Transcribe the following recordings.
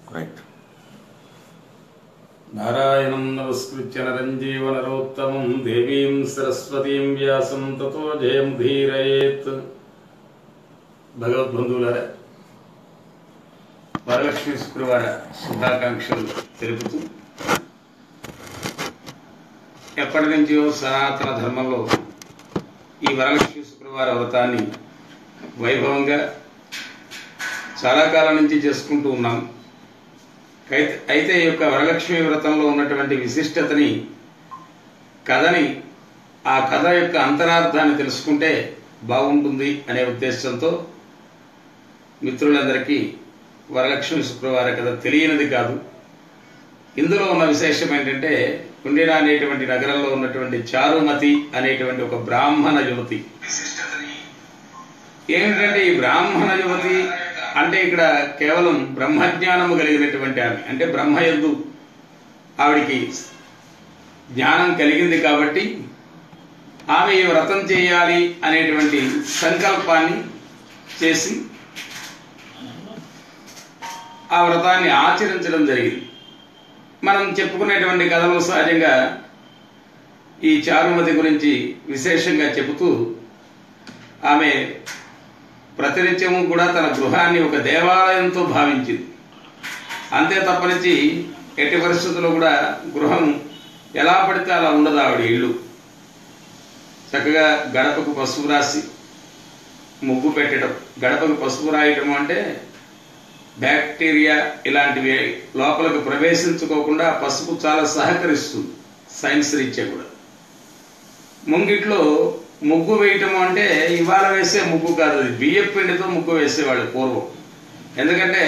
right నారాయణం నమస్కృత్య నరం జీవ నరోత్తమం దేవీం సరస్వతీం వ్యాసం తతో జయం ధీరయేత్ భగవద్బంధువులారా వరలక్ష్మి శుక్రవార శుభాకాంక్షలు తెలుపుతూ ఎప్పటి నుంచో సనాతన ధర్మంలో ఈ వరలక్ష్మి శుక్రవార వ్రతాన్ని వైభవంగా చాలా కాలం నుంచి చేసుకుంటూ ఉన్నాం అయితే అయితే ఈ యొక్క వరలక్ష్మి వ్రతంలో ఉన్నటువంటి విశిష్టతని కథని ఆ కథ యొక్క అంతరార్థాన్ని తెలుసుకుంటే బాగుంటుంది అనే ఉద్దేశంతో మిత్రులందరికీ వరలక్ష్మి శుక్రవార కథ తెలియనిది కాదు ఇందులో ఉన్న విశేషం ఏంటంటే కుండిన అనేటువంటి నగరంలో ఉన్నటువంటి చారుమతి అనేటువంటి ఒక బ్రాహ్మణ యువతి ఏమిటంటే ఈ బ్రాహ్మణ యువతి అంటే ఇక్కడ కేవలం బ్రహ్మజ్ఞానము కలిగినటువంటి ఆమె అంటే బ్రహ్మయందు ఆవిడికి జ్ఞానం కలిగింది కాబట్టి ఆమె ఈ వ్రతం చేయాలి అనేటువంటి సంకల్పాన్ని చేసి ఆ వ్రతాన్ని ఆచరించడం జరిగింది మనం చెప్పుకునేటువంటి కథలో సహజంగా ఈ చారుమతి గురించి విశేషంగా చెబుతూ ఆమె ప్రతినిత్యము కూడా తన గృహాన్ని ఒక దేవాలయంతో భావించింది అంతే తప్పనించి ఎట్టి పరిస్థితుల్లో కూడా గృహం ఎలా పడితే అలా ఉండదు ఆవిడ ఇల్లు చక్కగా గడపకు పసుపు రాసి ముగ్గు పెట్టడం గడపకు పసుపు రాయటం అంటే బ్యాక్టీరియా ఇలాంటివి లోపలికి ప్రవేశించుకోకుండా ఆ పసుపు చాలా సహకరిస్తుంది సైన్స్ రీత్యా కూడా ముంగిట్లో ముగ్గు వేయటం అంటే ఇవాళ వేసే ముగ్గు కాదు అది బియ్యం పిండితో ముగ్గు వేసేవాళ్ళు పూర్వం ఎందుకంటే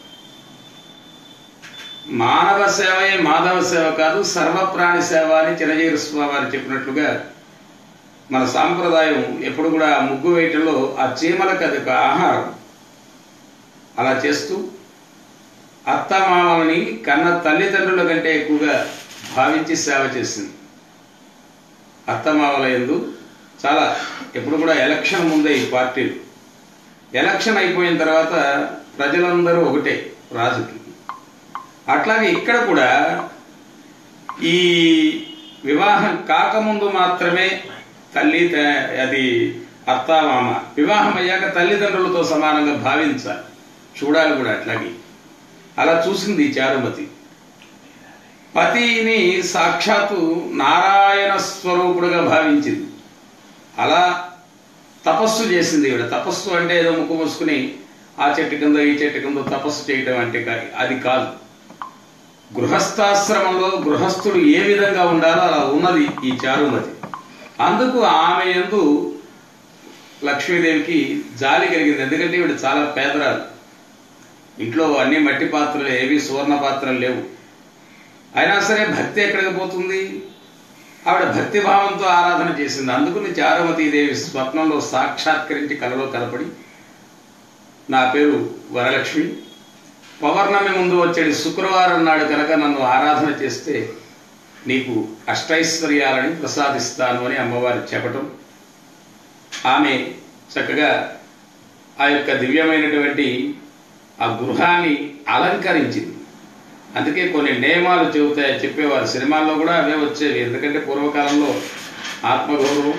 మానవ సేవయే మాధవ సేవ కాదు సర్వప్రాణి సేవ అని చిరంజీవి స్వామి వారు చెప్పినట్లుగా మన సాంప్రదాయం ఎప్పుడు కూడా ముగ్గు వేయటంలో ఆ చీమలకు అది ఒక ఆహారం అలా చేస్తూ అత్తమామలని కన్న తల్లిదండ్రుల కంటే ఎక్కువగా భావించి సేవ చేసింది అత్తమామల ఎందు చాలా ఎప్పుడు కూడా ఎలక్షన్ ముందే ఈ పార్టీలు ఎలక్షన్ అయిపోయిన తర్వాత ప్రజలందరూ ఒకటే రాజుకి అట్లాగే ఇక్కడ కూడా ఈ వివాహం కాకముందు మాత్రమే తల్లి త- అది అత్తామామ వివాహం అయ్యాక తల్లిదండ్రులతో సమానంగా భావించాలి చూడాలి కూడా అట్లాగే అలా చూసింది ఈ చారుమతి పతిని సాక్షాత్తు నారాయణ స్వరూపుడుగా భావించింది అలా తపస్సు చేసింది ఈవిడ తపస్సు అంటే ఏదో ముక్కు మూసుకుని ఆ చెట్టు కింద ఈ చెట్టు కింద తపస్సు చేయటం అంటే కా- అది కాదు గృహస్థాశ్రమంలో గృహస్థుడు ఏ విధంగా ఉండాలో అలా ఉన్నది ఈ చారుమతి అందుకు ఆమె యందు లక్ష్మీదేవికి జాలి కలిగింది ఎందుకంటే ఈవిడ చాలా పేదరాలు ఇంట్లో అన్ని మట్టి పాత్రలు ఏవి సువర్ణ పాత్రలు లేవు అయినా సరే భక్తి ఎక్కడికి పోతుంది ఆవిడ భక్తి భావంతో ఆరాధన చేసింది అందుకుని చారుమతీదేవి స్వప్నంలో సాక్షాత్కరించి కలలో కలపడి నా పేరు వరలక్ష్మి పౌర్ణమి ముందు వచ్చేది శుక్రవారం నాడు కనుక నన్ను ఆరాధన చేస్తే నీకు అష్టైశ్వర్యాలని ప్రసాదిస్తాను అని అమ్మవారు చెప్పటం ఆమె చక్కగా ఆ యొక్క దివ్యమైనటువంటి ఆ గృహాన్ని అలంకరించింది అందుకే కొన్ని నియమాలు చెబుతాయి చెప్పేవారు సినిమాల్లో కూడా అవే వచ్చేవి ఎందుకంటే పూర్వకాలంలో ఆత్మగౌరవం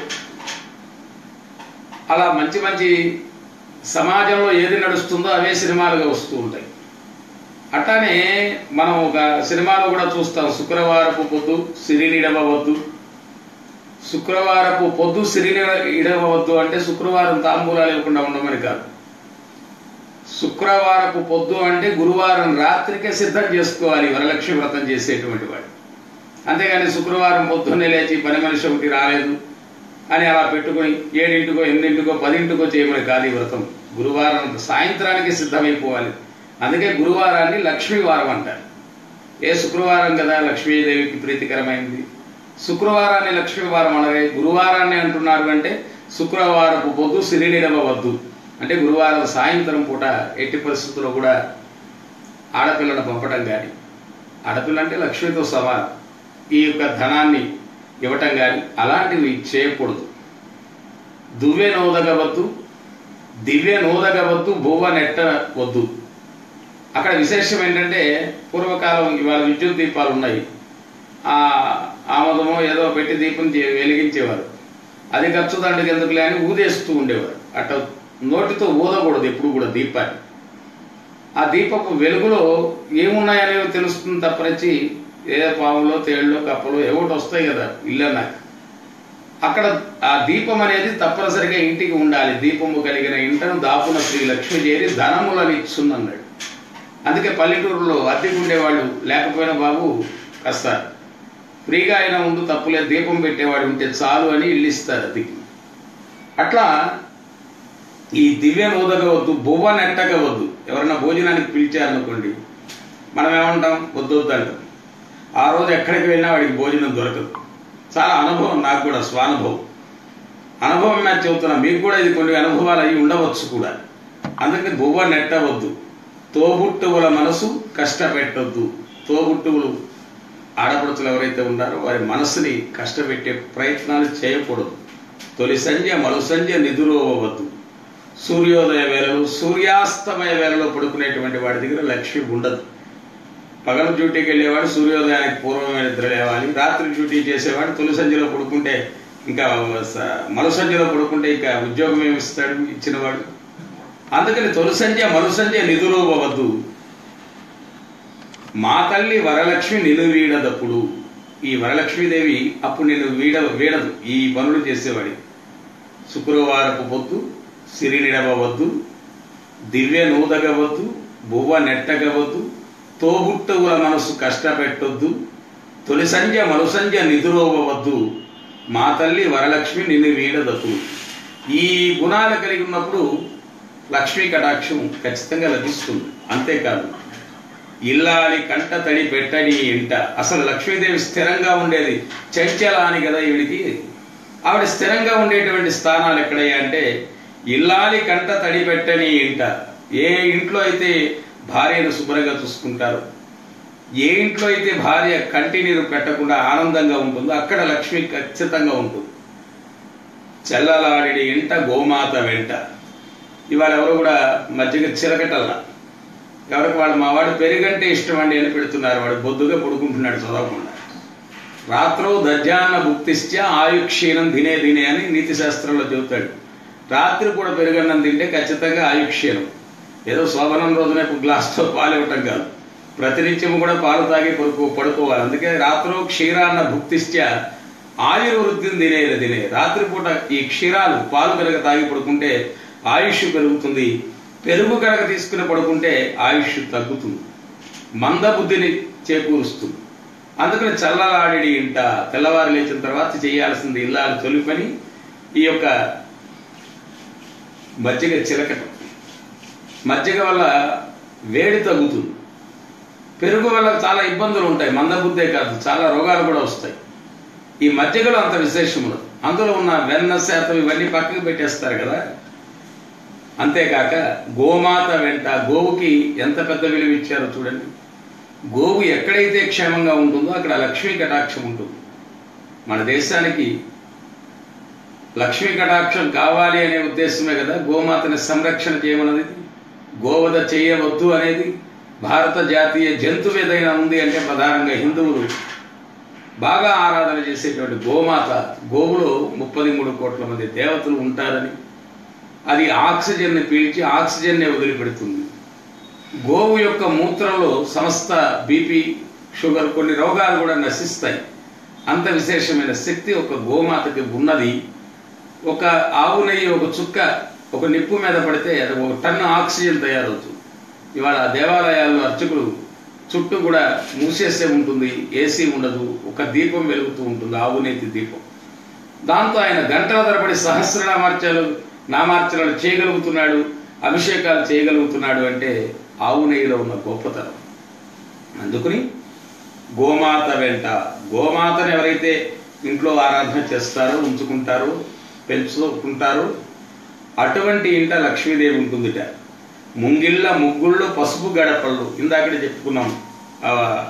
అలా మంచి మంచి సమాజంలో ఏది నడుస్తుందో అవే సినిమాలుగా వస్తూ ఉంటాయి అట్లానే మనం ఒక సినిమాలో కూడా చూస్తాం శుక్రవారపు పొద్దు సిరినిడవద్దు శుక్రవారపు పొద్దు సిరిని ఇడవద్దు అంటే శుక్రవారం తాంబూలాలు ఇవ్వకుండా ఉండమని కాదు శుక్రవారపు పొద్దు అంటే గురువారం రాత్రికే సిద్ధం చేసుకోవాలి వరలక్ష్మి వ్రతం చేసేటువంటి వాడు అంతేగాని శుక్రవారం పొద్దున్నే లేచి పని మనిషి ఒకటి రాలేదు అని అలా పెట్టుకొని ఏడింటికో ఎనిమిదింటికో పదింటికో చేయమని కాదు ఈ వ్రతం గురువారం సాయంత్రానికి సిద్ధమైపోవాలి అందుకే గురువారాన్ని లక్ష్మీవారం అంటారు ఏ శుక్రవారం కదా లక్ష్మీదేవికి ప్రీతికరమైంది శుక్రవారాన్ని లక్ష్మీవారం అనగా గురువారాన్ని అంటున్నారు అంటే శుక్రవారపు పొద్దు సిరినిడవద్దు అంటే గురువారం సాయంత్రం పూట ఎట్టి పరిస్థితుల్లో కూడా ఆడపిల్లను పంపటం కానీ ఆడపిల్ల అంటే లక్ష్మితో సమానం ఈ యొక్క ధనాన్ని ఇవ్వటం కానీ అలాంటివి చేయకూడదు దువ్వె నోదగవద్దు దివ్య నోదగవద్దు బువ్వ నెట్ట వద్దు అక్కడ విశేషం ఏంటంటే పూర్వకాలం ఇవాళ విద్యుత్ దీపాలు ఉన్నాయి ఆ ఆమదమో ఏదో పెట్టి దీపం చే- వెలిగించేవారు అది ఖర్చు దండకి ఎందుకులే అని ఊదేస్తూ ఉండేవారు అట్ట నోటితో ఊదకూడదు ఎప్పుడు కూడా దీపాన్ని ఆ దీపపు వెలుగులో ఏమున్నాయనేవి తెలుస్తుంది తప్పనించి ఏ పాములో తేళ్ళలో కప్పలో ఏవోటి వస్తాయి కదా ఇల్లు అన్నాక అక్కడ ఆ దీపం అనేది తప్పనిసరిగా ఇంటికి ఉండాలి దీపము కలిగిన ఇంటను దాపున శ్రీ లక్ష్మి చేరి ధనములను ఇచ్చుందన్నాడు అందుకే పల్లెటూరులో అద్దెకు ఉండేవాళ్ళు లేకపోయినా బాబు కాస్త ఫ్రీగా అయినా ఉండు తప్పులే దీపం పెట్టేవాడు ఉంటే చాలు అని ఇల్లు ఇస్తారు అద్దెకి అట్లా ఈ దివ్య నూదగవద్దు బువ్వ నెట్టగవద్దు ఎవరైనా భోజనానికి పిలిచారనుకోండి మనం ఏమంటాం వద్దు వద్దు అంటాం ఆ రోజు ఎక్కడికి వెళ్ళినా వాడికి భోజనం దొరకదు చాలా అనుభవం నాకు కూడా స్వానుభవం అనుభవం మీద చెబుతున్నా మీకు కూడా ఇది కొన్ని అనుభవాలు అయి ఉండవచ్చు కూడా అందుకని బువ్వ నెట్టవద్దు తోబుట్టువుల మనసు కష్టపెట్టొద్దు తోబుట్టువులు ఆడపడుచులు ఎవరైతే ఉన్నారో వారి మనసుని కష్టపెట్టే ప్రయత్నాలు చేయకూడదు తొలి సంధ్య మరు సంధ్య నిదురోవద్దు సూర్యోదయ వేళలు సూర్యాస్తమయ వేళలో పడుకునేటువంటి వాడి దగ్గర లక్ష్మి ఉండదు పగలు డ్యూటీకి వెళ్ళేవాడు సూర్యోదయానికి పూర్వమే నిద్ర లేవాలి రాత్రి డ్యూటీ చేసేవాడు తొలి సంధ్యలో పడుకుంటే ఇంకా స- మరు సంధ్యలో పడుకుంటే ఇంకా ఉద్యోగం ఏమి ఇస్తాడు ఇచ్చినవాడు అందుకని తొలి సంధ్య మరు సంధ్య నిదురోవద్దు మా తల్లి వరలక్ష్మి నిన్ను వీడదప్పుడు ఈ వరలక్ష్మీదేవి అప్పుడు నేను వీడ వీడదు ఈ పనులు చేసేవాడి శుక్రవారపు పొద్దు సిరినిడవద్దు దివ్య నూదగవద్దు బువ్వ నెట్టగవద్దు తోబుట్టువుల మనసు కష్టపెట్టొద్దు తొలి సంధ్య మరు సంధ్య నిదురోవద్దు మా తల్లి వరలక్ష్మి నిన్ను వీడదప్పుడు ఈ గుణాలు కలిగి ఉన్నప్పుడు లక్ష్మీ కటాక్షం ఖచ్చితంగా లభిస్తుంది అంతేకాదు ఇల్లాలి కంట తడి పెట్టని ఇంట అసలు లక్ష్మీదేవి స్థిరంగా ఉండేది చంచల అని కదా ఈవిడికి ఆవిడ స్థిరంగా ఉండేటువంటి స్థానాలు ఎక్కడయ్యా అంటే ఇల్లాలి కంట తడి పెట్టని ఇంట ఏ ఇంట్లో అయితే భార్యను శుభ్రంగా చూసుకుంటారు ఏ ఇంట్లో అయితే భార్య కంటి నీరు పెట్టకుండా ఆనందంగా ఉంటుందో అక్కడ లక్ష్మి ఖచ్చితంగా ఉంటుంది చెల్లలాడి ఇంట గోమాత వెంట ఇవాళ ఎవరు కూడా మధ్యగా చిలకటల్లా ఎవరికి వాళ్ళు మా వాడు పెరుగంటే ఇష్టం అండి అని పెడుతున్నారు వాడు బొద్దుగా పడుకుంటున్నాడు చదవకుండా రాత్రో దర్జాన్న భుక్తిశ్చ ఆయుక్షీణం దినే దినే అని నీతి శాస్త్రంలో చెబుతాడు రాత్రి కూడా పెరుగన్నం తింటే ఖచ్చితంగా ఆయుక్షీణం ఏదో శోభనం రోజునే ఒక గ్లాస్తో పాలు ఇవ్వటం కాదు ప్రతినిత్యం కూడా పాలు తాగి పడుకో పడుకోవాలి అందుకే రాత్రో క్షీరాన్న భుక్తిశ్చ ఆయుర్వృద్ధిని తినే తినే రాత్రిపూట ఈ క్షీరాలు పాలు కనుక తాగి పడుకుంటే ఆయుష్ పెరుగుతుంది పెరుగు కనుక తీసుకుని పడుకుంటే ఆయుష్ తగ్గుతుంది మందబుద్ధిని చేకూరుస్తుంది అందుకని చల్లలాడి ఇంట తెల్లవారు లేచిన తర్వాత చేయాల్సింది ఇల్లాలు తొలి పని ఈ యొక్క మజ్జిగ చిలకటం మజ్జిగ వల్ల వేడి తగ్గుతుంది పెరుగు వల్ల చాలా ఇబ్బందులు ఉంటాయి మందబుద్ధే కాదు చాలా రోగాలు కూడా వస్తాయి ఈ మజ్జిగలో అంత విశేషం ఉండదు అందులో ఉన్న వెన్న శాతం ఇవన్నీ పక్కకి పెట్టేస్తారు కదా అంతేకాక గోమాత వెంట గోవుకి ఎంత పెద్ద విలువ ఇచ్చారో చూడండి గోవు ఎక్కడైతే క్షేమంగా ఉంటుందో అక్కడ లక్ష్మీ కటాక్షం ఉంటుంది మన దేశానికి లక్ష్మీ కటాక్షం కావాలి అనే ఉద్దేశమే కదా గోమాతని సంరక్షణ చేయమన్నది గోవధ చేయవద్దు అనేది భారత జాతీయ జంతువు ఏదైనా ఉంది అంటే ప్రధానంగా హిందువులు బాగా ఆరాధన చేసేటువంటి గోమాత గోవులో ముప్పది మూడు కోట్ల మంది దేవతలు ఉంటారని అది ఆక్సిజన్ని పీల్చి ఆక్సిజన్నే వదిలిపెడుతుంది గోవు యొక్క మూత్రంలో సమస్త బీపీ షుగర్ కొన్ని రోగాలు కూడా నశిస్తాయి అంత విశేషమైన శక్తి ఒక గోమాతకి ఉన్నది ఒక ఆవు నెయ్యి ఒక చుక్క ఒక నిప్పు మీద పడితే అది ఒక టన్ను ఆక్సిజన్ తయారవుతుంది ఇవాళ దేవాలయాల్లో అర్చకులు చుట్టూ కూడా మూసేసే ఉంటుంది ఏసీ ఉండదు ఒక దీపం వెలుగుతూ ఉంటుంది ఆవు నెత్తి దీపం దాంతో ఆయన గంటల తరబడి సహస్రనామార్చాలు నామార్చనలు చేయగలుగుతున్నాడు అభిషేకాలు చేయగలుగుతున్నాడు అంటే ఆవు నెయ్యిలో ఉన్న గొప్పతనం అందుకుని గోమాత వెంట గోమాతను ఎవరైతే ఇంట్లో ఆరాధన చేస్తారో ఉంచుకుంటారో పెంచుకుంటారో అటువంటి ఇంట లక్ష్మీదేవి ఉంటుందిట ముంగిళ్ళ ముగ్గుళ్ళు పసుపు గడపళ్ళు ఇందాకడే చెప్పుకున్నాం ఆ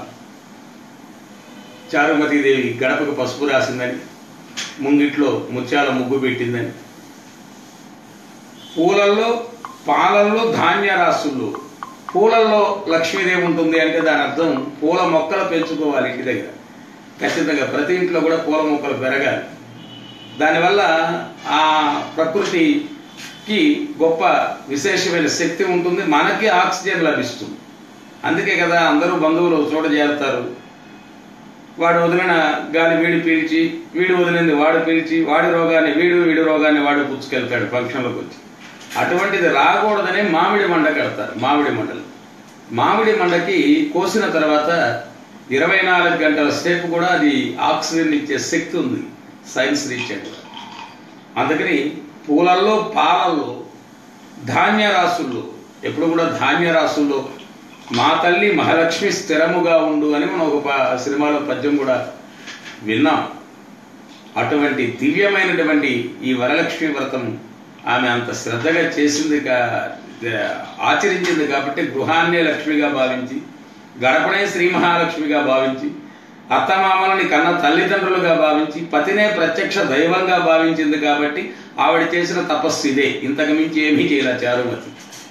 చారుమతీదేవి గడపకు పసుపు రాసిందని ముంగిట్లో ముత్యాల ముగ్గు పెట్టిందని పూలల్లో పాలల్లో ధాన్య రాసుల్లో పూలల్లో లక్ష్మీదేవి ఉంటుంది అంటే దాని అర్థం పూల మొక్కలు పెంచుకోవాలి ఇంటి దగ్గర ఖచ్చితంగా ప్రతి ఇంట్లో కూడా పూల మొక్కలు పెరగాలి దానివల్ల ఆ ప్రకృతికి గొప్ప విశేషమైన శక్తి ఉంటుంది మనకి ఆక్సిజన్ లభిస్తుంది అందుకే కదా అందరూ బంధువులు ఒక చోట చేరుతారు వాడు వదిలిన గాలి వీడి పీల్చి వీడు వదిలింది వాడు పీల్చి వాడి రోగాన్ని వీడు వీడి రోగాన్ని వాడు పుచ్చుకెళ్తాడు ఫంక్షన్లోకి వచ్చి అటువంటిది రాకూడదని మామిడి మండ కడతారు మామిడి మండలు మామిడి మండకి కోసిన తర్వాత ఇరవై నాలుగు గంటల సేపు కూడా అది ఆక్సిజన్ ఇచ్చే శక్తి ఉంది సైన్స్ రీత్యా కూడా అందుకని పూలల్లో పాలల్లో ధాన్య రాసుల్లో ఎప్పుడు కూడా ధాన్య రాసుల్లో మా తల్లి మహాలక్ష్మి స్థిరముగా ఉండు అని మనం ఒక ప- సినిమాలో పద్యం కూడా విన్నాం అటువంటి దివ్యమైనటువంటి ఈ వరలక్ష్మి వ్రతం ఆమె అంత శ్రద్ధగా చేసింది కా- ఆచరించింది కాబట్టి గృహాన్నే లక్ష్మిగా భావించి గడపనే శ్రీ మహాలక్ష్మిగా భావించి అత్తమామలని కన్న తల్లిదండ్రులుగా భావించి పతినే ప్రత్యక్ష దైవంగా భావించింది కాబట్టి ఆవిడ చేసిన తపస్సు ఇదే ఇంతకు మించి ఏమీ చేయలే చారుమతి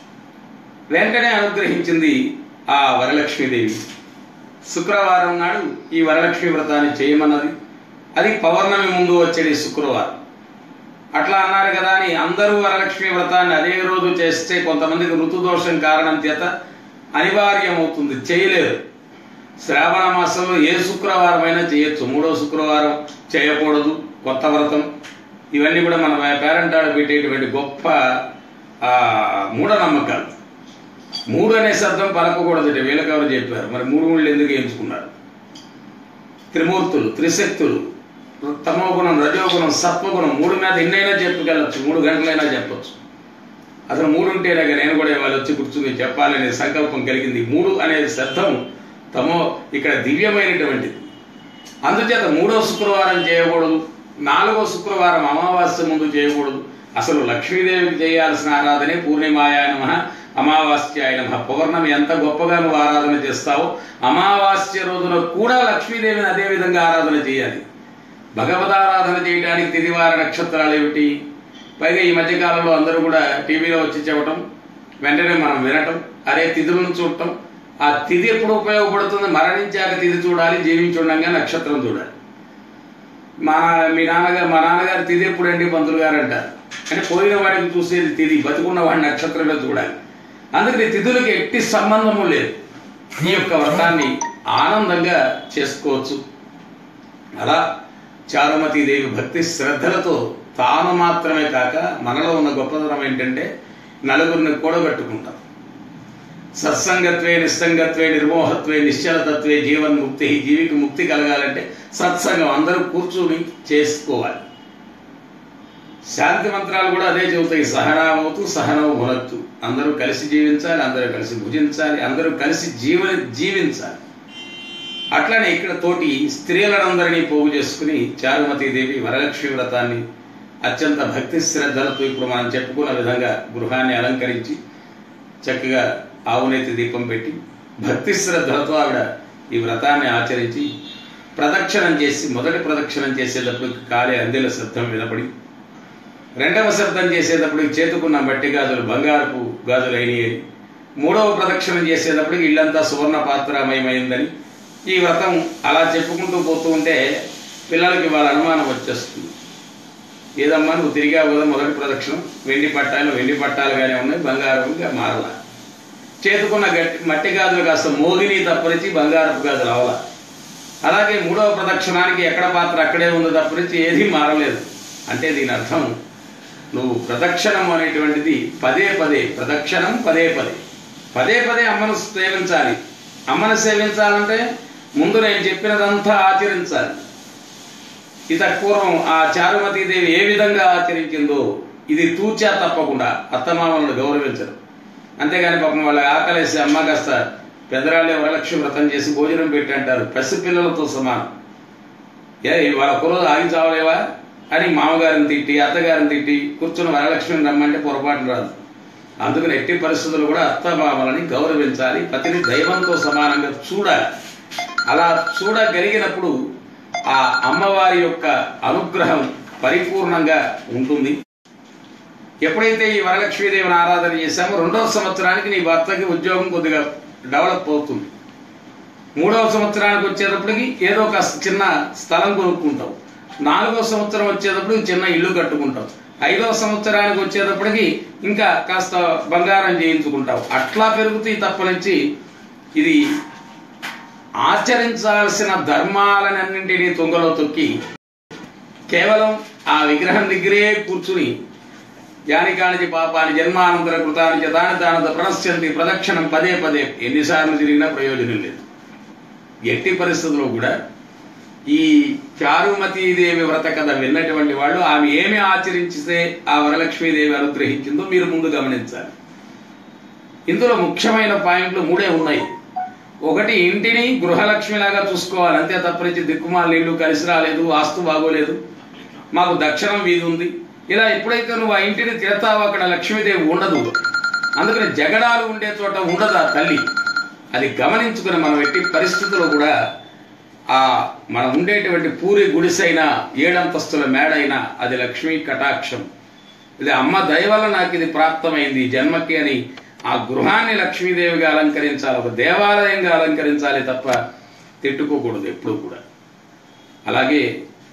వెంటనే అనుగ్రహించింది ఆ వరలక్ష్మీదేవి శుక్రవారం నాడు ఈ వరలక్ష్మి వ్రతాన్ని చేయమన్నది అది పౌర్ణమి ముందు వచ్చేది శుక్రవారం అట్లా అన్నారు కదా అని అందరూ వరలక్ష్మి వ్రతాన్ని అదే రోజు చేస్తే కొంతమందికి ఋతుదోషం కారణం చేత అనివార్యమవుతుంది చేయలేరు శ్రావణ మాసంలో ఏ శుక్రవారం అయినా చేయొచ్చు మూడో శుక్రవారం చేయకూడదు కొత్త వ్రతం ఇవన్నీ కూడా మన పేరెంట్ ఆడ పెట్టేటువంటి గొప్ప ఆ, మూఢనమ్మకాలు మూడు అనే శబ్దం పలకకూడదు వీళ్ళకెవరు చెప్పారు మరి మూడు మూడు ఎందుకు ఎంచుకున్నారు త్రిమూర్తులు త్రిశక్తులు తమోగుణం రజోగుణం సత్వగుణం మూడు మీద ఎన్నైనా చెప్పుకెళ్ళచ్చు మూడు గంటలైనా చెప్పొచ్చు అసలు మూడు ఉంటేనే కదా నేను కూడా వాళ్ళు వచ్చి కూర్చుని చెప్పాలనే సంకల్పం కలిగింది మూడు అనే శబ్దం తమో ఇక్కడ దివ్యమైనటువంటిది అందుచేత మూడో శుక్రవారం చేయకూడదు నాలుగో శుక్రవారం అమావాస్య ముందు చేయకూడదు అసలు లక్ష్మీదేవికి చేయాల్సిన ఆరాధనే పూర్ణిమాయ నమ అమావాస్యాయ నమ పౌర్ణమి ఎంత గొప్పగా నువ్వు ఆరాధన చేస్తావో అమావాస్య రోజున కూడా లక్ష్మీదేవిని అదే విధంగా ఆరాధన చేయాలి భగవదారాధన చేయడానికి తిదివార నక్షత్రాలు ఏమిటి పైగా ఈ మధ్యకాలంలో అందరూ కూడా టీవీలో వచ్చి చెప్పటం వెంటనే మనం వినటం అరే తిథులను చూడటం ఆ తిథి ఎప్పుడు ఉపయోగపడుతుంది మరణించాక తిథి చూడాలి జీవించి ఉండగా నక్షత్రం చూడాలి మా మీ నాన్నగారు మా నాన్నగారు తిథి ఎప్పుడండి పంతులు గారు అంటారు అంటే పోయిన వాడికి చూసేది తిథి బతుకున్న వాడి నక్షత్రమే చూడాలి అందుకని తిథులకి ఎట్టి సంబంధము లేదు ఈ యొక్క వ్రతాన్ని ఆనందంగా చేసుకోవచ్చు అలా చారుమతీదేవి భక్తి శ్రద్ధలతో తాను మాత్రమే కాక మనలో ఉన్న గొప్పతనం ఏంటంటే నలుగురిని కూడగట్టుకుంటాం సత్సంగత్వే నిస్సంగత్వే నిర్మోహత్వే నిశ్చలతత్వే జీవన్ ముక్తి జీవికి ముక్తి కలగాలంటే సత్సంగం అందరూ కూర్చుని చేసుకోవాలి శాంతి మంత్రాలు కూడా అదే చెబుతాయి సహనామవుతూ సహనవు భునత్తు అందరూ కలిసి జీవించాలి అందరూ కలిసి భుజించాలి అందరూ కలిసి జీవ జీవించాలి అట్లనే ఇక్కడ తోటి స్త్రీలందరినీ పోగు చేసుకుని చారుమతీదేవి వరలక్ష్మి వ్రతాన్ని అత్యంత భక్తి శ్రద్ధలతో ఇప్పుడు మనం చెప్పుకున్న విధంగా గృహాన్ని అలంకరించి చక్కగా ఆవునేతి దీపం పెట్టి భక్తి శ్రద్ధలతో ఆవిడ ఈ వ్రతాన్ని ఆచరించి ప్రదక్షిణం చేసి మొదటి ప్రదక్షిణం చేసేటప్పుడు కాలి అందెల శబ్దం వినపడి రెండవ శబ్దం చేసేటప్పుడు చేతుకున్న మట్టి గాజులు బంగారపు గాజులు అయినాయి మూడవ ప్రదక్షిణం చేసేటప్పుడు ఇల్లంతా సువర్ణ పాత్రమయమైందని ఈ వ్రతం అలా చెప్పుకుంటూ పోతూ ఉంటే పిల్లలకి వాళ్ళ అనుమానం వచ్చేస్తుంది ఏదమ్మా నువ్వు తిరిగావు కదా మొదటి ప్రదక్షిణం వెండి పట్టాలు వెండి పట్టాలుగానే ఉన్నాయి బంగారంగా మారల చేతుకున్న గట్టి మట్టి గాజులు కాస్త మోగిని తప్పరించి బంగారపు గాజులు అవల అలాగే మూడవ ప్రదక్షిణానికి ఎక్కడ పాత్ర అక్కడే ఉంది తప్పరించి ఏది మారలేదు అంటే దీని అర్థం నువ్వు ప్రదక్షిణం అనేటువంటిది పదే పదే ప్రదక్షిణం పదే పదే పదే పదే అమ్మను సేవించాలి అమ్మను సేవించాలంటే ముందు నేను చెప్పినదంతా ఆచరించాలి ఇత పూర్వం ఆ చారుమతీదేవి ఏ విధంగా ఆచరించిందో ఇది తూచా తప్పకుండా అత్తమామలను గౌరవించరు అంతేగాని పాపం వాళ్ళ ఆకలేసి అమ్మ కాస్త పెద్దరాళ్ళే వరలక్ష్మి వ్రతం చేసి భోజనం పెట్టి అంటారు పసిపిల్లలతో సమానం ఏ వాళ్ళ కుర్రలు ఆగి చావలేవా అని మామగారిని తిట్టి అత్తగారిని తిట్టి కూర్చుని వరలక్ష్మిని రమ్మంటే పొరపాటు రాదు అందుకని ఎట్టి పరిస్థితులు కూడా అత్తమామలని గౌరవించాలి పతిని దైవంతో సమానంగా చూడాలి అలా చూడగలిగినప్పుడు ఆ అమ్మవారి యొక్క అనుగ్రహం పరిపూర్ణంగా ఉంటుంది ఎప్పుడైతే ఈ వరలక్ష్మీదేవిని ఆరాధన చేశామో రెండవ సంవత్సరానికి నీ భర్తకి ఉద్యోగం కొద్దిగా డెవలప్ అవుతుంది మూడవ సంవత్సరానికి వచ్చేటప్పటికి ఏదో ఒక చిన్న స్థలం కొనుక్కుంటావు నాలుగో సంవత్సరం వచ్చేటప్పటికి చిన్న ఇల్లు కట్టుకుంటావు ఐదవ సంవత్సరానికి వచ్చేటప్పటికి ఇంకా కాస్త బంగారం చేయించుకుంటావు అట్లా పెరుగుతాయి తప్ప నుంచి ఇది ఆచరించాల్సిన ధర్మాలన్నింటినీ తుంగలో తొక్కి కేవలం ఆ విగ్రహం దగ్గరే కూర్చుని యానికానికి పాపాని జన్మానంతర కృతానికి దాని దానంత ప్రణశ్యంతి ప్రదక్షిణం పదే పదే ఎన్నిసార్లు తిరిగినా ప్రయోజనం లేదు ఎట్టి పరిస్థితుల్లో కూడా ఈ చారుమతీదేవి వ్రత కథ విన్నటువంటి వాళ్ళు ఆమె ఏమి ఆచరించితే ఆ వరలక్ష్మీదేవి అనుగ్రహించిందో మీరు ముందు గమనించాలి ఇందులో ముఖ్యమైన పాయింట్లు మూడే ఉన్నాయి ఒకటి ఇంటిని గృహలక్ష్మిలాగా చూసుకోవాలి అంతే తప్పనించి దిక్కుమాల నీళ్లు కలిసి రాలేదు వాస్తు బాగోలేదు మాకు దక్షిణం వీధి ఉంది ఇలా ఎప్పుడైతే నువ్వు ఆ ఇంటిని తిడతావో అక్కడ లక్ష్మీదేవి ఉండదు అందుకని జగడాలు ఉండే చోట ఉండదు ఆ తల్లి అది గమనించుకుని మనం ఎట్టి పరిస్థితుల్లో కూడా ఆ మనం ఉండేటువంటి పూరి గుడిసైనా ఏడంతస్తుల మేడైనా అది లక్ష్మీ కటాక్షం ఇది అమ్మ దయ వల్ల నాకు ఇది ప్రాప్తమైంది ఈ జన్మకి అని ఆ గృహాన్ని లక్ష్మీదేవిగా అలంకరించాలి ఒక దేవాలయంగా అలంకరించాలి తప్ప తిట్టుకోకూడదు ఎప్పుడు కూడా అలాగే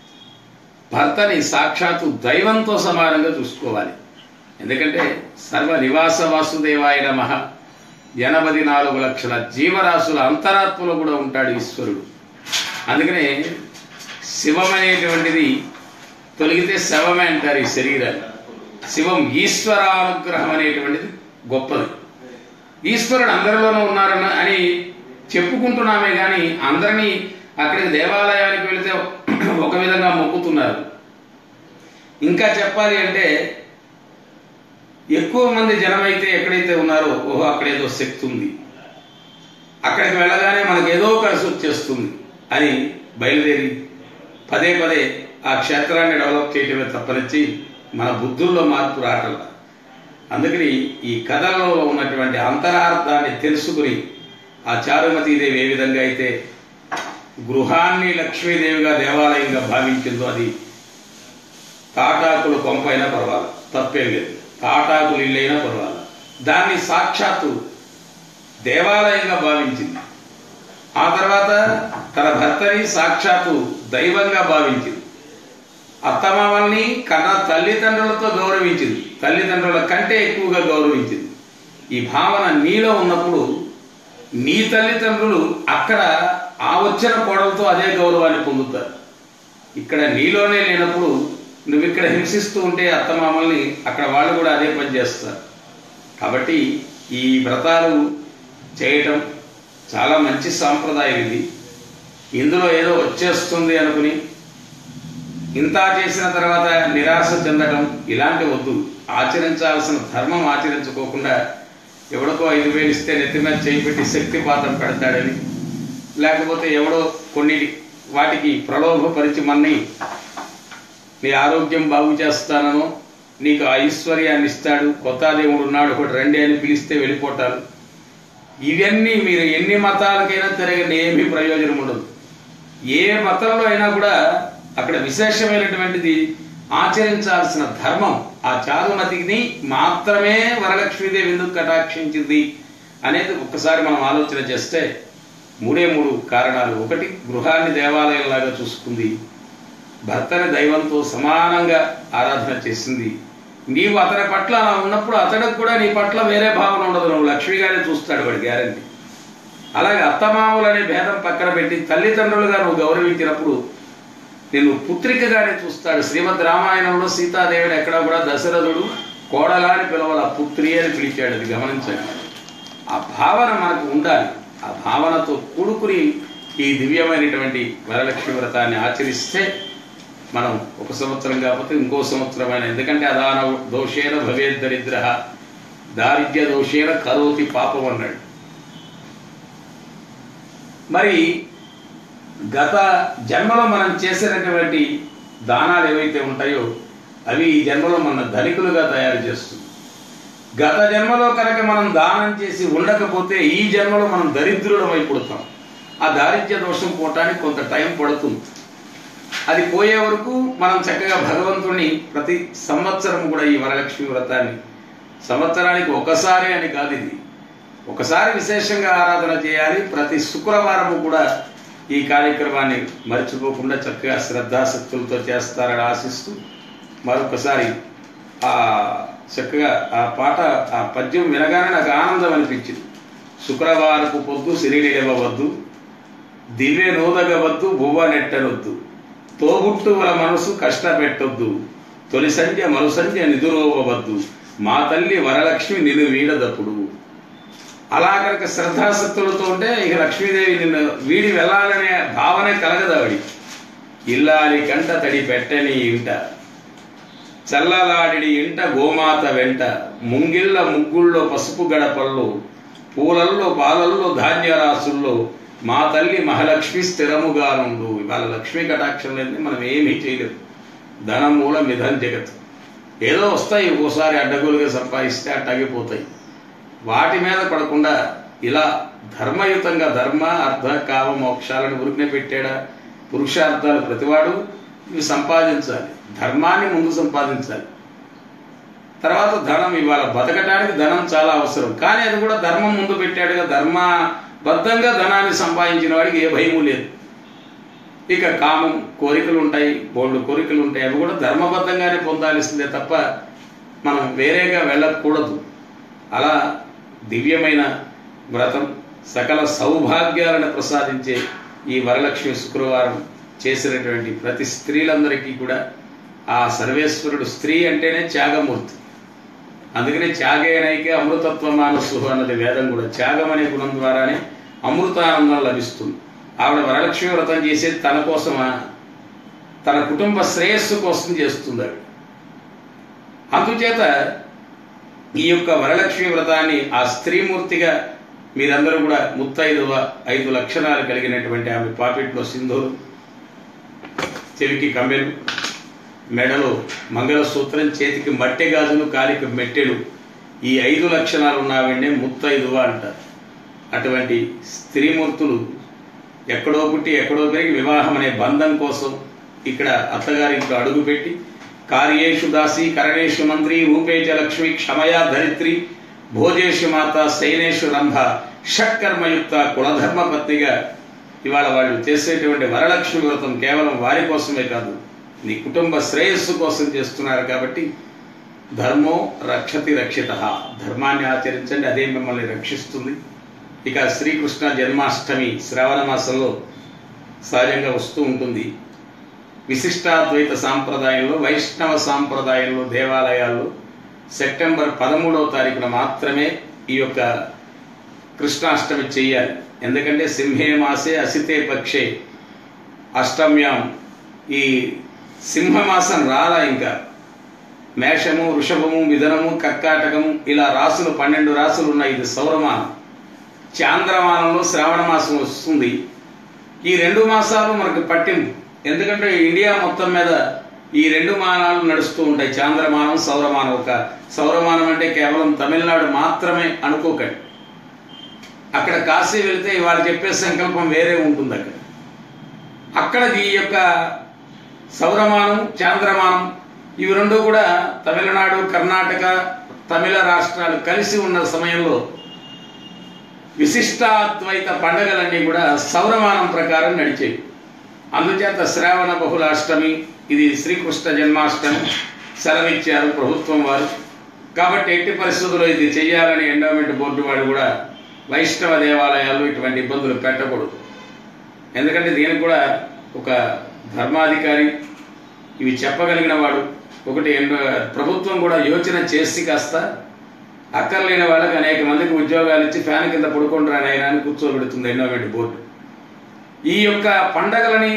భర్తని సాక్షాత్తు దైవంతో సమానంగా చూసుకోవాలి ఎందుకంటే సర్వ నివాస వాసుదేవాయ నమః ఎనభై నాలుగు లక్షల జీవరాశుల అంతరాత్మలో కూడా ఉంటాడు ఈశ్వరుడు అందుకనే శివం అనేటువంటిది తొలగితే శవమే అంటారు ఈ శరీరాన్ని శివం ఈశ్వరానుగ్రహం అనేటువంటిది గొప్పది ఈశ్వరుడు అందరిలోనూ ఉన్నారన్న అని చెప్పుకుంటున్నామే కానీ అందరినీ అక్కడికి దేవాలయానికి వెళితే ఒక విధంగా మొక్కుతున్నారు ఇంకా చెప్పాలి అంటే ఎక్కువ మంది జనమైతే ఎక్కడైతే ఉన్నారో ఓహో అక్కడ ఏదో శక్తి ఉంది అక్కడికి వెళ్ళగానే మనకు ఏదో కలిసి వచ్చేస్తుంది అని బయలుదేరి పదే పదే ఆ క్షేత్రాన్ని డెవలప్ చేయటమే తప్పనిచ్చి మన బుద్ధుల్లో మార్పు రావట్ల అందుకని ఈ కథలలో ఉన్నటువంటి అంతరార్థాన్ని తెలుసుకుని ఆ చారుమతీదేవి ఏ విధంగా అయితే గృహాన్ని లక్ష్మీదేవిగా దేవాలయంగా భావించిందో అది తాటాకులు కొంపైనా పర్వాలి తప్పేం లేదు తాటాకులు ఇల్లైనా పర్వాలి దాన్ని సాక్షాత్తు దేవాలయంగా భావించింది ఆ తర్వాత తన భర్తని సాక్షాత్తు దైవంగా భావించింది అత్తమామల్ని కన్న తల్లిదండ్రులతో గౌరవించింది తల్లిదండ్రుల కంటే ఎక్కువగా గౌరవించింది ఈ భావన నీలో ఉన్నప్పుడు నీ తల్లిదండ్రులు అక్కడ ఆ వచ్చిన కోడలతో అదే గౌరవాన్ని పొందుతారు ఇక్కడ నీలోనే లేనప్పుడు నువ్వు ఇక్కడ హింసిస్తూ ఉంటే అత్తమామల్ని అక్కడ వాళ్ళు కూడా అదే పని చేస్తారు కాబట్టి ఈ వ్రతాలు చేయటం చాలా మంచి సాంప్రదాయం ఇది ఇందులో ఏదో వచ్చేస్తుంది అనుకుని ఇంత చేసిన తర్వాత నిరాశ చెందడం ఇలాంటి వద్దు ఆచరించాల్సిన ధర్మం ఆచరించుకోకుండా ఎవడికో ఐదు వేలు ఇస్తే నెత్తి మీద చేయి పెట్టి శక్తిపాతం పెడతాడని లేకపోతే ఎవడో కొన్ని వాటికి ప్రలోభపరిచి మన్ని నీ ఆరోగ్యం బాగు చేస్తానను నీకు ఐశ్వర్యాన్ని ఇస్తాడు కొత్త దేవుడు ఉన్నాడు ఒకటి రండి అని పిలిస్తే వెళ్ళిపోతారు ఇవన్నీ మీరు ఎన్ని మతాలకైనా తిరగండి ఏమీ ప్రయోజనం ఉండదు ఏ మతంలో అయినా కూడా అక్కడ విశేషమైనటువంటిది ఆచరించాల్సిన ధర్మం ఆ చారుమతిని మాత్రమే వరలక్ష్మీదేవి ఎందుకు కటాక్షించింది అనేది ఒక్కసారి మనం ఆలోచన చేస్తే మూడే మూడు కారణాలు ఒకటి గృహాన్ని దేవాలయంలాగా చూసుకుంది భర్తని దైవంతో సమానంగా ఆరాధన చేసింది నీవు అతని పట్ల అలా ఉన్నప్పుడు అతడికి కూడా నీ పట్ల వేరే భావన ఉండదు నువ్వు లక్ష్మిగానే చూస్తాడు వాడి గ్యారంటీ అలాగే అత్తమామలు అనే భేదం పక్కన పెట్టి తల్లిదండ్రులుగా నువ్వు గౌరవించినప్పుడు నేను పుత్రికగానే చూస్తాడు శ్రీమద్ రామాయణంలో సీతాదేవిని ఎక్కడ కూడా దశరథుడు కోడలా అని పిలవాల పుత్రి అని పిలిచాడు అది గమనించండి ఆ భావన మనకు ఉండాలి ఆ భావనతో కూడుకుని ఈ దివ్యమైనటువంటి వరలక్ష్మి వ్రతాన్ని ఆచరిస్తే మనం ఒక సంవత్సరం కాకపోతే ఇంకో సంవత్సరం అయినా ఎందుకంటే అదాన దోషేన భవేద్ దరిద్ర దారిద్ర్య దోషేన కరోతి పాపం అన్నాడు మరి గత జన్మలో మనం చేసినటువంటి దానాలు ఏవైతే ఉంటాయో అవి ఈ జన్మలో మన ధనికులుగా తయారు చేస్తుంది గత జన్మలో కనుక మనం దానం చేసి ఉండకపోతే ఈ జన్మలో మనం దరిద్రులం అయిపోతాం ఆ దారిద్ర్య దోషం పోవటానికి కొంత టైం పడుతుంది అది పోయే వరకు మనం చక్కగా భగవంతుని ప్రతి సంవత్సరం కూడా ఈ వరలక్ష్మి వ్రతాన్ని సంవత్సరానికి ఒకసారి అని కాదు ఇది ఒకసారి విశేషంగా ఆరాధన చేయాలి ప్రతి శుక్రవారం కూడా ఈ కార్యక్రమాన్ని మర్చిపోకుండా చక్కగా శ్రద్ధాశక్తులతో చేస్తారని ఆశిస్తూ మరొకసారి ఆ చక్కగా ఆ పాట ఆ పద్యం వినగానే నాకు ఆనందం అనిపించింది శుక్రవారపు పొద్దు సిరినిడవద్దు దివ్య నోదగవద్దు బువ్వ నెట్టనొద్దు తోబుట్టువుల మనసు కష్టపెట్టొద్దు తొలి సంధ్య మరు సంధ్య నిదురోవవద్దు మా తల్లి వరలక్ష్మి నిన్ను వీడదప్పుడు అలా కనుక శ్రద్ధాశక్తులతో ఉంటే ఇక లక్ష్మీదేవి నిన్ను వీడి వెళ్ళాలనే భావనే కలగదు ఆవిడి ఇల్లాలి కంట తడి పెట్టని ఇంట చల్లలాడిడి ఇంట గోమాత వెంట ముంగిళ్ళ ముగ్గుల్లో పసుపు గడపల్లో పూలల్లో పాలల్లో ధాన్యరాశుల్లో మా తల్లి మహాలక్ష్మి స్థిరముగా నుండు ఇవాళ లక్ష్మీ కటాక్షం లేని మనం ఏమీ చేయలేము ధనం మూల మిధం జగత్ ఏదో వస్తాయి ఓసారి అడ్డగోలుగా సంపాదిస్తే అట్టగిపోతాయి వాటి మీద పడకుండా ఇలా ధర్మయుతంగా ధర్మ అర్థ కామ మోక్షాలను ఉరికినే పెట్టాడా పురుషార్థాలు ప్రతివాడు ఇవి సంపాదించాలి ధర్మాన్ని ముందు సంపాదించాలి తర్వాత ధనం ఇవాళ బతకడానికి ధనం చాలా అవసరం కానీ అది కూడా ధర్మం ముందు పెట్టాడుగా ధర్మబద్ధంగా ధనాన్ని సంపాదించిన వాడికి ఏ భయము లేదు ఇక కామం కోరికలు ఉంటాయి బోల్డ్ కోరికలు ఉంటాయి అవి కూడా ధర్మబద్ధంగానే పొందాల్సిందే తప్ప మనం వేరేగా వెళ్ళకూడదు అలా దివ్యమైన వ్రతం సకల సౌభాగ్యాలను ప్రసాదించే ఈ వరలక్ష్మి శుక్రవారం చేసినటువంటి ప్రతి స్త్రీలందరికీ కూడా ఆ సర్వేశ్వరుడు స్త్రీ అంటేనే త్యాగమూర్తి అందుకనే త్యాగేనైకే అమృతత్వ మానసు అన్నది వేదం కూడా త్యాగం అనే గుణం ద్వారానే అమృతానందం లభిస్తుంది ఆవిడ వరలక్ష్మి వ్రతం చేసేది తన కోసమా తన కుటుంబ శ్రేయస్సు కోసం చేస్తుంది ఆవిడ అందుచేత ఈ యొక్క వరలక్ష్మి వ్రతాన్ని ఆ స్త్రీమూర్తిగా మీరందరూ కూడా ముత్తైదువ ఐదు లక్షణాలు కలిగినటువంటి ఆమె పాపిట్లో సింధూరు చెవికి కమ్మెలు మెడలో మంగళసూత్రం చేతికి మట్టె గాజులు కాలికి మెట్టెలు ఈ ఐదు లక్షణాలు ఉన్నావంటే ముత్తైదువ అంటారు అటువంటి స్త్రీమూర్తులు ఎక్కడో పుట్టి ఎక్కడో పెరిగి వివాహం అనే బంధం కోసం ఇక్కడ అత్తగారింట్లో అడుగుపెట్టి కార్యేషు దాసి కరణేషు మంత్రి రూపేచ లక్ష్మి క్షమయా ధరిత్రి భోజేషు మాత శయనేషు రంభ షట్కర్మయుక్త కులధర్మ పత్నిగా ఇవాళ వాళ్ళు చేసేటువంటి వరలక్ష్మి వ్రతం కేవలం వారి కోసమే కాదు నీ కుటుంబ శ్రేయస్సు కోసం చేస్తున్నారు కాబట్టి ధర్మో రక్షతి రక్షిత ధర్మాన్ని ఆచరించండి అదే మిమ్మల్ని రక్షిస్తుంది ఇక శ్రీకృష్ణ జన్మాష్టమి శ్రావణ మాసంలో సహజంగా వస్తూ ఉంటుంది విశిష్టాద్వైత సాంప్రదాయంలో వైష్ణవ సాంప్రదాయంలో దేవాలయాల్లో సెప్టెంబర్ పదమూడవ తారీఖున మాత్రమే ఈ యొక్క కృష్ణాష్టమి చెయ్యాలి ఎందుకంటే సింహే మాసే అసితే పక్షే అష్టమ్యాం ఈ సింహమాసం రాలా ఇంకా మేషము వృషభము మిథునము కర్కాటకము ఇలా రాసులు పన్నెండు రాసులు ఉన్నాయి ఇది సౌరమానం చాంద్రమానంలో శ్రావణ మాసం వస్తుంది ఈ రెండు మాసాలు మనకు పట్టింపు ఎందుకంటే ఇండియా మొత్తం మీద ఈ రెండు మానాలు నడుస్తూ ఉంటాయి చాంద్రమానం సౌరమానం ఒక సౌరమానం అంటే కేవలం తమిళనాడు మాత్రమే అనుకోకండి అక్కడ కాశీ వెళితే వాళ్ళు చెప్పే సంకల్పం వేరే ఉంటుంది అక్కడ అక్కడ ఈ యొక్క సౌరమానం చాంద్రమానం ఇవి రెండు కూడా తమిళనాడు కర్ణాటక తమిళ రాష్ట్రాలు కలిసి ఉన్న సమయంలో విశిష్టాద్వైత పండగలన్నీ కూడా సౌరమానం ప్రకారం నడిచేవి అందుచేత శ్రావణ బహుళాష్టమి ఇది శ్రీకృష్ణ జన్మాష్టమి సెలవిచ్చారు ప్రభుత్వం వారు కాబట్టి ఎట్టి పరిస్థితుల్లో ఇది చేయాలని ఎండోమెంట్ బోర్డు వాడు కూడా వైష్ణవ దేవాలయాలు ఇటువంటి ఇబ్బందులు పెట్టకూడదు ఎందుకంటే దీనికి కూడా ఒక ధర్మాధికారి ఇవి చెప్పగలిగిన వాడు ఒకటి ఎండ- ప్రభుత్వం కూడా యోచన చేసి కాస్త అక్కర్లేని వాళ్ళకి అనేక మందికి ఉద్యోగాలు ఇచ్చి ఫ్యాన్ కింద పడుకుంటారు ఆయన అని కూర్చోబెడుతుంది ఎండోమెంట్ బోర్డు ఈ యొక్క పండగలని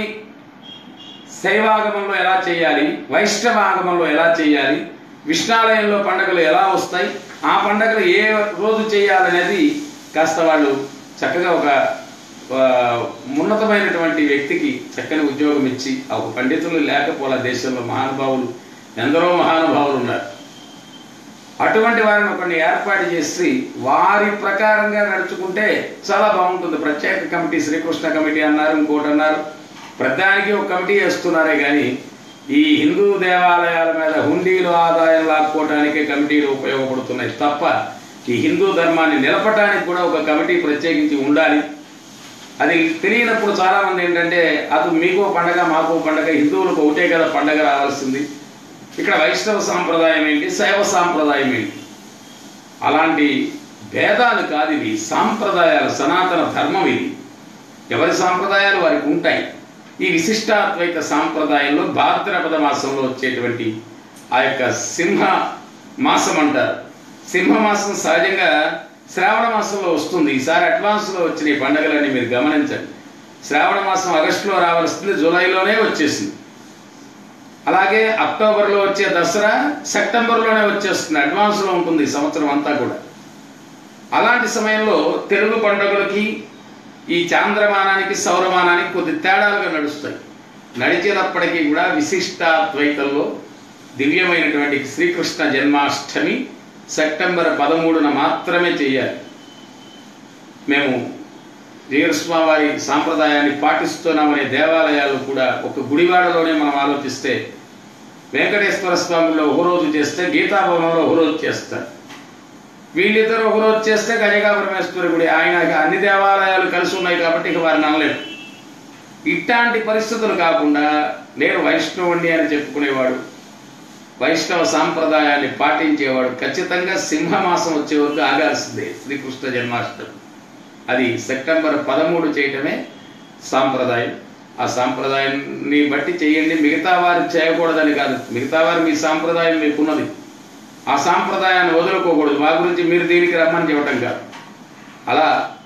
శైవాగమంలో ఎలా చేయాలి వైష్ణవ ఆగమంలో ఎలా చేయాలి విష్ణాలయంలో పండగలు ఎలా వస్తాయి ఆ పండగలు ఏ రోజు చేయాలనేది కాస్త వాళ్ళు చక్కగా ఒక ఆ, ఉన్నతమైనటువంటి వ్యక్తికి చక్కని ఉద్యోగం ఇచ్చి ఆ ఒక పండితులు లేకపోలే దేశంలో మహానుభావులు ఎందరో మహానుభావులు ఉన్నారు అటువంటి వారిని ఒకరిని ఏర్పాటు చేసి వారి ప్రకారంగా నడుచుకుంటే చాలా బాగుంటుంది ప్రత్యేక కమిటీ శ్రీకృష్ణ కమిటీ అన్నారు ఇంకోటి అన్నారు ప్రతిదానికి ఒక కమిటీ వేస్తున్నారే కానీ ఈ హిందూ దేవాలయాల మీద హుండీలు ఆదాయం లాక్కోవడానికే కమిటీలు ఉపయోగపడుతున్నాయి తప్ప ఈ హిందూ ధర్మాన్ని నిలపడానికి కూడా ఒక కమిటీ ప్రత్యేకించి ఉండాలి అది తెలియనప్పుడు చాలా మంది ఏంటంటే అది మీకో పండగ మాకో పండగ హిందువులకు ఒకటే కదా పండగ రావాల్సింది ఇక్కడ వైష్ణవ సాంప్రదాయం ఏంటి శైవ సాంప్రదాయం ఏంటి అలాంటి భేదాలు కాదు ఇవి సాంప్రదాయాలు సనాతన ధర్మం ఇది ఎవరి సాంప్రదాయాలు వారికి ఉంటాయి ఈ విశిష్టాద్వైత సాంప్రదాయంలో భాద్రపద మాసంలో వచ్చేటువంటి ఆ యొక్క సింహ మాసం అంటారు సింహ మాసం సహజంగా శ్రావణ మాసంలో వస్తుంది ఈసారి అడ్వాన్స్లో వచ్చిన ఈ పండుగలన్నీ మీరు గమనించండి శ్రావణ మాసం ఆగస్టులో రావాల్సింది జూలైలోనే వచ్చేసింది అలాగే అక్టోబర్లో వచ్చే దసరా సెప్టెంబర్లోనే వచ్చేస్తుంది అడ్వాన్స్లో ఉంటుంది ఈ సంవత్సరం అంతా కూడా అలాంటి సమయంలో తెలుగు పండుగలకి ఈ చాంద్రమానానికి సౌరమానానికి కొద్ది తేడాలుగా నడుస్తాయి నడిచేటప్పటికీ కూడా విశిష్టాద్వైతంలో దివ్యమైనటువంటి శ్రీకృష్ణ జన్మాష్టమి సెప్టెంబర్ పదమూడున మాత్రమే చేయాలి మేము జీవస్వామి వారి సాంప్రదాయాన్ని పాటిస్తున్నామనే దేవాలయాలు కూడా ఒక గుడివాడలోనే మనం ఆలోచిస్తే వెంకటేశ్వర స్వామిలో ఒక రోజు చేస్తే గీతాభవనంలో ఒక రోజు చేస్తారు వీళ్ళిద్దరు ఒక రోజు చేస్తే కన్యకా పరమేశ్వరి గుడి ఆయన అన్ని దేవాలయాలు కలిసి ఉన్నాయి కాబట్టి ఇక వారిని అనలేము ఇట్లాంటి పరిస్థితులు కాకుండా నేను వైష్ణవుణ్ణి అని చెప్పుకునేవాడు వైష్ణవ సాంప్రదాయాన్ని పాటించేవాడు ఖచ్చితంగా సింహమాసం వచ్చే వరకు ఆగాల్సిందే శ్రీకృష్ణ జన్మాష్టమి అది సెప్టెంబర్ పదమూడు చేయటమే సాంప్రదాయం ఆ సాంప్రదాయాన్ని బట్టి చేయండి మిగతా వారు చేయకూడదని కాదు మిగతా వారు మీ సాంప్రదాయం మీకున్నది ఆ సాంప్రదాయాన్ని వదులుకోకూడదు మా గురించి మీరు దీనికి రమ్మని చెప్పటం కాదు అలా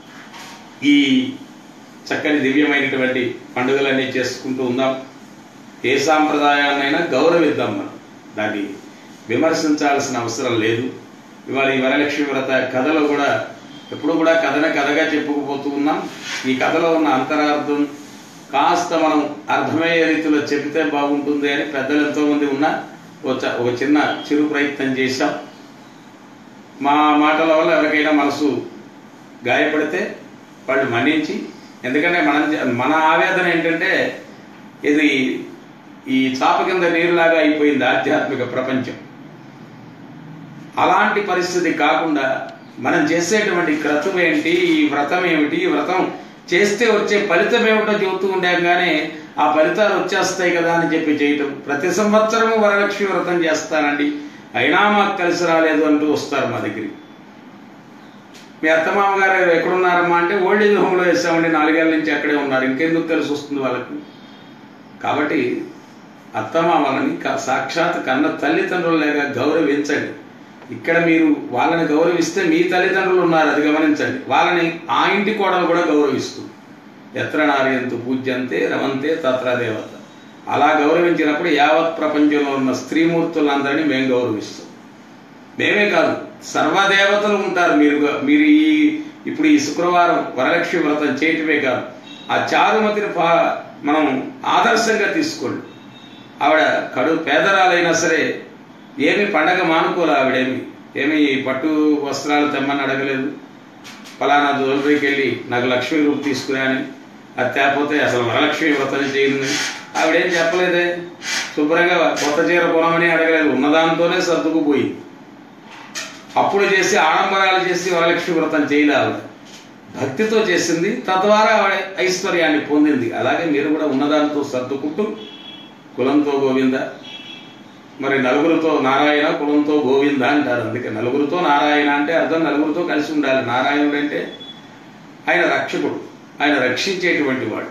ఈ చక్కని దివ్యమైనటువంటి పండుగలన్నీ చేసుకుంటూ ఉందాం ఏ సాంప్రదాయాన్నైనా గౌరవిద్దాం మనం దాన్ని విమర్శించాల్సిన అవసరం లేదు ఇవాళ ఈ వరలక్ష్మి వ్రత కథలో కూడా ఎప్పుడు కూడా కథనే కథగా చెప్పుకుపోతూ ఉన్నాం ఈ కథలో ఉన్న అంతరార్థం కాస్త మనం అర్థమయ్యే రీతిలో చెబితే బాగుంటుంది అని పెద్దలు ఎంతోమంది ఉన్నా ఒక చ- ఒక చిన్న చిరు ప్రయత్నం చేశాం మా మాటల వల్ల ఎవరికైనా మనసు గాయపడితే వాళ్ళు మన్నించి ఎందుకంటే మనం చే- మన ఆవేదన ఏంటంటే ఇది ఈ చాప కింద నీరులాగా అయిపోయింది ఆధ్యాత్మిక ప్రపంచం అలాంటి పరిస్థితి కాకుండా మనం చేసేటువంటి క్రతువు ఏంటి ఈ వ్రతం ఏమిటి ఈ వ్రతం చేస్తే వచ్చే ఫలితం ఏమిటో చెబుతూ ఉండాం కానీ ఆ ఫలితాలు వచ్చేస్తాయి కదా అని చెప్పి చేయటం ప్రతి సంవత్సరము వరలక్ష్మి వ్రతం చేస్తానండి అయినా మాకు కలిసి రాలేదు అంటూ వస్తారు మా దగ్గరికి మీ అత్తమామ గారు ఎక్కడున్నారమ్మా అంటే ఓల్డ్ ఏజ్ హోమ్లో వేసామండి నాలుగేళ్ల నుంచి అక్కడే ఉన్నారు ఇంకెందుకు కలిసి వస్తుంది వాళ్ళకి కాబట్టి అత్తమామలని క- సాక్షాత్ కన్న తల్లిదండ్రులుగా గౌరవించండి ఇక్కడ మీరు వాళ్ళని గౌరవిస్తే మీ తల్లిదండ్రులు ఉన్నారు అది గమనించండి వాళ్ళని ఆ ఇంటి కోడలు కూడా గౌరవిస్తుంది ఎత్ర నార్యంతు పూజ్యంతే రమంతే తత్ర దేవత అలా గౌరవించినప్పుడు యావత్ ప్రపంచంలో ఉన్న స్త్రీమూర్తులందరినీ మేము గౌరవిస్తాం మేమే కాదు సర్వదేవతలు ఉంటారు మీరు మీరు ఈ ఇప్పుడు ఈ శుక్రవారం వరలక్ష్మి వ్రతం చేయటమే కాదు ఆ చారుమతిని పా- మనం ఆదర్శంగా తీసుకోండి ఆవిడ కడు పేదరాలైనా సరే ఏమి పండగ మానుకోలే ఆవిడేమి ఏమి ఈ పట్టు వస్త్రాలు తెమ్మని అడగలేదు ఫలానా జ్యువెలరీకి వెళ్ళి నాకు లక్ష్మీ రూపు తీసుకురా అని అది తేకపోతే అసలు వరలక్ష్మి వ్రతం చేయండి ఆవిడేం చెప్పలేదే శుభ్రంగా కొత్త చీర కొనమని అడగలేదు ఉన్నదాంతోనే సర్దుకుపోయింది అప్పుడు చేసి ఆడంబరాలు చేసి వరలక్ష్మి వ్రతం చేయలే ఆవిడ భక్తితో చేసింది తద్వారా ఆవిడ ఐశ్వర్యాన్ని పొందింది అలాగే మీరు కూడా ఉన్నదాంతో సర్దుకుంటూ కులంతో గోవింద మరి నలుగురితో నారాయణ కులంతో గోవింద అంటారు అందుకే నలుగురితో నారాయణ అంటే అర్థం నలుగురితో కలిసి ఉండాలి నారాయణుడు అంటే ఆయన రక్షకుడు ఆయన రక్షించేటువంటి వాడు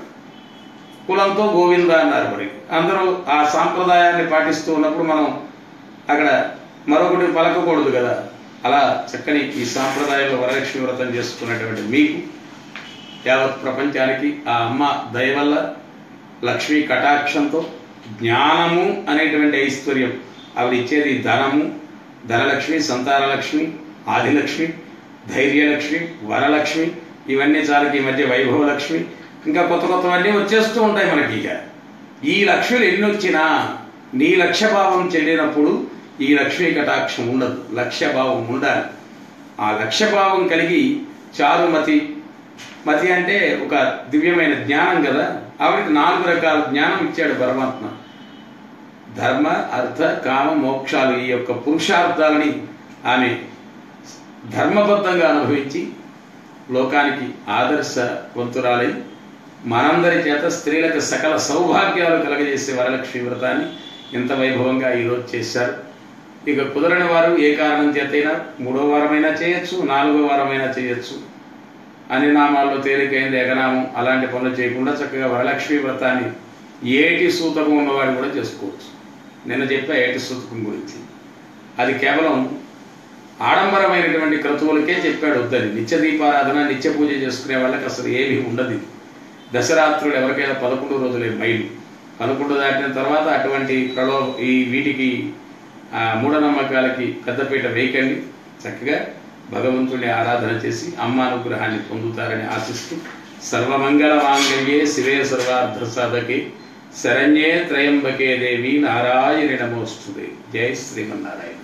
కులంతో గోవింద అన్నారు మరి అందరూ ఆ సాంప్రదాయాన్ని పాటిస్తూ ఉన్నప్పుడు మనం అక్కడ మరొకటి పలకకూడదు కదా అలా చక్కని ఈ సాంప్రదాయంలో వరలక్ష్మి వ్రతం చేసుకున్నటువంటి మీకు యావత్ ప్రపంచానికి ఆ అమ్మ దయ వల్ల లక్ష్మీ కటాక్షంతో జ్ఞానము అనేటువంటి ఐశ్వర్యం ఆవిడ ఇచ్చేది ధనము ధనలక్ష్మి సంతానలక్ష్మి ఆదిలక్ష్మి ధైర్యలక్ష్మి వరలక్ష్మి ఇవన్నీ చాలకి ఈ మధ్య వైభవలక్ష్మి ఇంకా కొత్త కొత్తవన్నీ వచ్చేస్తూ ఉంటాయి మనకి ఇక ఈ లక్ష్మిలు ఎన్ని వచ్చినా నీ లక్ష్యభావం చెల్లినప్పుడు ఈ లక్ష్మీ కటాక్షం ఉండదు లక్ష్యభావం ఉండాలి ఆ లక్ష్యభావం కలిగి చారుమతి మతి అంటే ఒక దివ్యమైన జ్ఞానం కదా ఆవిడకి నాలుగు రకాల జ్ఞానం ఇచ్చాడు పరమాత్మ ధర్మ అర్థ కామ మోక్షాలు ఈ యొక్క పురుషార్థాలని ఆమె ధర్మబద్ధంగా అనుభవించి లోకానికి ఆదర్శవంతురాలై మనందరి చేత స్త్రీలకు సకల సౌభాగ్యాలు కలగజేసే వరలక్ష్మి వ్రతాన్ని ఇంత వైభవంగా ఈరోజు చేశారు ఇక కుదరని వారు ఏ కారణం చేతైనా మూడో వారమైనా చేయొచ్చు నాలుగో వారమైనా చేయొచ్చు అన్ని నామాల్లో తేలికైంది ఏకనామం అలాంటి పనులు చేయకుండా చక్కగా వరలక్ష్మి వ్రతాన్ని ఏటి సూతకం ఉన్నవాడు కూడా చేసుకోవచ్చు నిన్న చెప్పా ఏటి సూతకం గురించి అది కేవలం ఆడంబరమైనటువంటి క్రతువులకే చెప్పాడు వద్దని నిత్య దీపారాధన నిత్య పూజ చేసుకునే వాళ్ళకి అసలు ఏమీ ఉండదు దశరాత్రులు ఎవరికైనా పదకొండు రోజులే మైలు పదకొండు దాటిన తర్వాత అటువంటి ప్రలో ఈ వీటికి ఆ మూఢనమ్మకాలకి పెద్దపీట వేయకండి చక్కగా భగవంతుని ఆరాధన చేసి అమ్మ అనుగ్రహాన్ని పొందుతారని ఆశిస్తూ సర్వమంగళ మాంగళ్యే శివే సర్వార్థ సాధకే శరణ్యే త్రయంబకే దేవి నారాయణ నమోస్తుదే జై శ్రీమన్నారాయణ